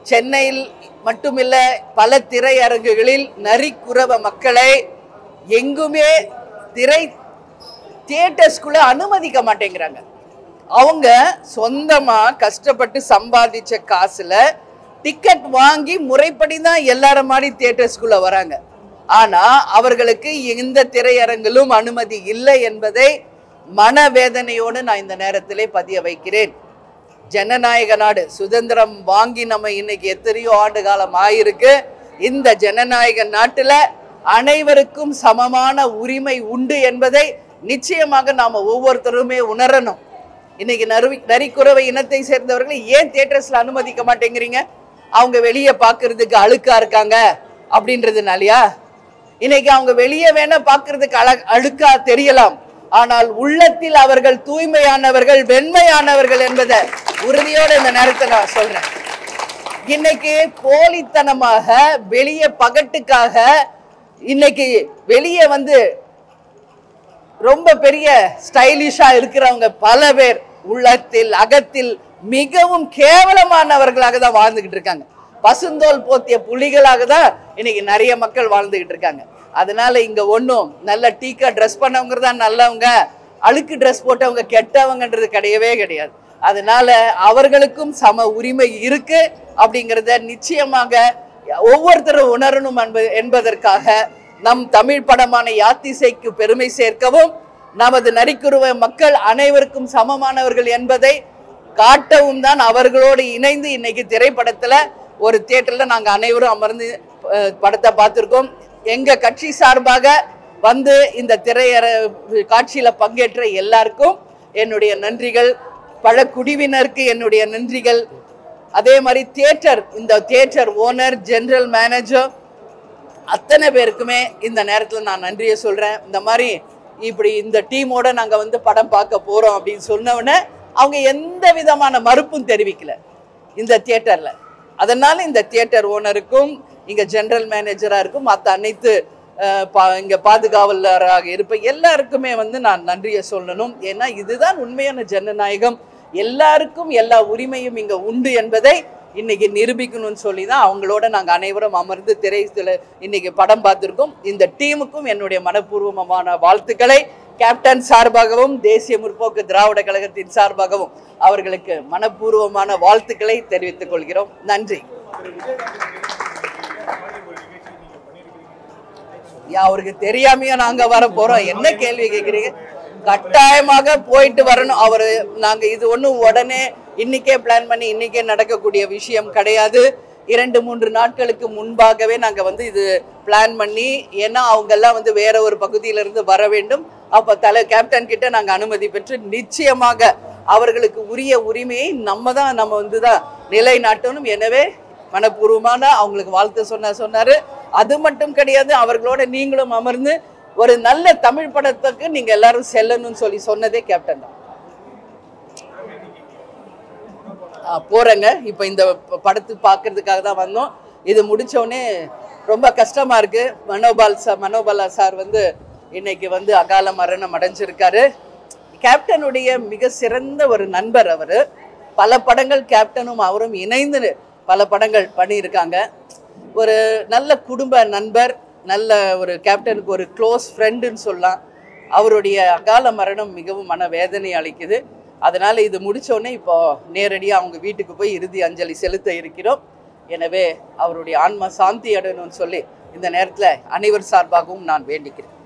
சென்னையில் மட்டுமில்ல பல திரையரங்குகளில் நரிக்குறவ மக்களை எங்குமே திரை தியேட்டர்ஸ்குள்ள அனுமதிக்க மாட்டேங்கிறாங்க அவங்க சொந்தமா கஷ்டப்பட்டு சம்பாதிச்ச காசுல டிக்கெட் வாங்கி முறைப்படி தான் எல்லாரும் மாதிரி தியேட்டர்ஸ்குள்ள வராங்க ஆனா அவர்களுக்கு எந்த திரையரங்கிலும் அனுமதி இல்லை என்பதை மனவேதனையோடு நான் இந்த நேரத்திலே பதிய வைக்கிறேன் ஜனநாயக நாடு சுதந்திரம் வாங்கி நம்ம இன்னைக்கு எத்தனையோ ஆண்டு காலம் ஆயிருக்கு இந்த ஜனநாயக நாட்டுல அனைவருக்கும் சமமான உரிமை உண்டு என்பதை நிச்சயமாக நாம ஒவ்வொருத்தருமே உணரணும் இன்னைக்கு நறுவி நரிக்குறவை இனத்தை சேர்ந்தவர்களை ஏன் தியேட்டர்ஸ்ல அனுமதிக்க மாட்டேங்கிறீங்க அவங்க வெளியே பார்க்கிறதுக்கு அழுக்கா இருக்காங்க அப்படின்றதுனாலயா இன்னைக்கு அவங்க வெளியே வேணா பார்க்கிறதுக்கு அழ அழுக்கா தெரியலாம் ஆனால் உள்ளத்தில் அவர்கள் தூய்மையானவர்கள் வெண்மையானவர்கள் என்பதை உறுதியோட இந்த நேரத்தை நான் சொல்றேன் இன்னைக்கு போலித்தனமாக வெளியே பகட்டுக்காக இன்னைக்கு வெளியே வந்து ரொம்ப பெரிய ஸ்டைலிஷா இருக்கிறவங்க பல பேர் உள்ளத்தில் அகத்தில் மிகவும் கேவலமானவர்களாக தான் வாழ்ந்துகிட்டு இருக்காங்க பசுந்தோல் போத்திய புலிகளாக தான் இன்னைக்கு நிறைய மக்கள் வாழ்ந்துகிட்டு இருக்காங்க அதனால இங்க ஒன்றும் நல்ல டீக்கா ட்ரெஸ் பண்ணவங்க தான் நல்லவங்க அழுக்கு ட்ரெஸ் போட்டவங்க கெட்டவங்கன்றது கிடையவே கிடையாது அதனால அவர்களுக்கும் சம உரிமை இருக்கு அப்படிங்கிறத நிச்சயமாக ஒவ்வொருத்தரும் உணரணும் என்ப- என்பதற்காக நம் தமிழ் படமான யாத்திசைக்கு பெருமை சேர்க்கவும் நமது நரிக்குருவ மக்கள் அனைவருக்கும் சமமானவர்கள் என்பதை காட்டவும் தான் அவர்களோடு இணைந்து இன்னைக்கு திரைப்படத்துல ஒரு தியேட்டர்ல நாங்க அனைவரும் அமர்ந்து அஹ், படத்தை பார்த்திருக்கோம் எங்க கட்சி சார்பாக வந்து இந்த திரையர காட்சியில பங்கேற்ற எல்லாருக்கும் என்னுடைய நன்றிகள் பல குடிவினருக்கு என்னுடைய நன்றிகள் அதே மாதிரி தியேட்டர் இந்த தியேட்டர் ஓனர் ஜெனரல் மேனேஜர் அத்தனை பேருக்குமே இந்த நேரத்தில் நான் நன்றியை சொல்கிறேன் இந்த மாதிரி இப்படி இந்த டீமோட நாங்கள் வந்து படம் பார்க்க போகிறோம் அப்படின்னு சொன்னவுடனே அவங்க எந்த விதமான மறுப்பும் தெரிவிக்கல இந்த தியேட்டரில் அதனால இந்த தியேட்டர் ஓனருக்கும் இங்கே ஜெனரல் மேனேஜராக இருக்கும் மற்ற அனைத்து அஹ், பா இங்கே பாதுகாவலராக இருப்ப எல்லாருக்குமே வந்து நான் நன்றியை சொல்லணும் ஏன்னா இதுதான் உண்மையான ஜனநாயகம் எல்லாருக்கும் எல்லா உரிமையும் இங்கே உண்டு என்பதை இன்னைக்கு நிரூபிக்கணும்னு சொல்லி தான் அவங்களோட நாங்கள் அனைவரும் அமர்ந்து திரைத்துல இன்னைக்கு படம் பார்த்துருக்கோம் இந்த டீமுக்கும் என்னுடைய மனப்பூர்வமான வாழ்த்துக்களை கேப்டன் சார்பாகவும் தேசிய முற்போக்கு திராவிட கழகத்தின் சார்பாகவும் அவர்களுக்கு மனப்பூர்வமான வாழ்த்துக்களை தெரிவித்துக் கொள்கிறோம் நன்றி யா, அவருக்கு தெரியாமையா நாங்க வர போறோம் என்ன கேள்வி கேக்குறீங்க கட்டாயமாக போயிட்டு வரணும் அவரு நாங்க இது ஒண்ணும் உடனே இன்னைக்கே பிளான் பண்ணி இன்னைக்கே நடக்கக்கூடிய விஷயம் கிடையாது இரண்டு மூன்று நாட்களுக்கு முன்பாகவே நாங்க வந்து இது பிளான் பண்ணி ஏன்னா அவங்க எல்லாம் வந்து வேற ஒரு பகுதியில இருந்து வர வேண்டும் அப்ப தலை கேப்டன் கிட்ட நாங்க அனுமதி பெற்று நிச்சயமாக அவர்களுக்கு உரிய உரிமையை நம்ம தான் நம்ம வந்து தான் நிலைநாட்டணும் எனவே மனப்பூர்வமான அவங்களுக்கு வாழ்த்து சொன்ன சொன்னாரு அது மட்டும் கிடையாது அவர்களோட நீங்களும் அமர்ந்து ஒரு நல்ல தமிழ் படத்துக்கு நீங்க எல்லாரும் செல்லணும்னு சொல்லி சொன்னதே கேப்டன் தான் ஆ, போறேங்க இப்போ இந்த ப- படத்து பார்க்கறதுக்காக தான் வந்தோம் இது முடிச்ச உடனே ரொம்ப கஷ்டமா இருக்கு மனோபால் சார் மனோபாலா சார் வந்து இன்னைக்கு வந்து அகால மரணம் அடைஞ்சிருக்காரு கேப்டனுடைய மிக சிறந்த ஒரு நண்பர் அவர் பல படங்கள் கேப்டனும் அவரும் இணைந்து பல படங்கள் பண்ணியிருக்காங்க ஒரு நல்ல குடும்ப நண்பர் நல்ல ஒரு கேப்டனுக்கு ஒரு க்ளோஸ் ஃப்ரெண்டுன்னு சொல்லலாம் அவருடைய அகால மரணம் மிகவும் மன வேதனை அளிக்குது அதனால இது முடிச்ச உடனே இப்போ நேரடியாக அவங்க வீட்டுக்கு போய் இறுதி அஞ்சலி செலுத்த இருக்கிறோம் எனவே அவருடைய ஆன்மா சாந்தி அடையணும்னு சொல்லி இந்த நேரத்தில் அனைவர் சார்பாகவும் நான் வேண்டிக்கிறேன்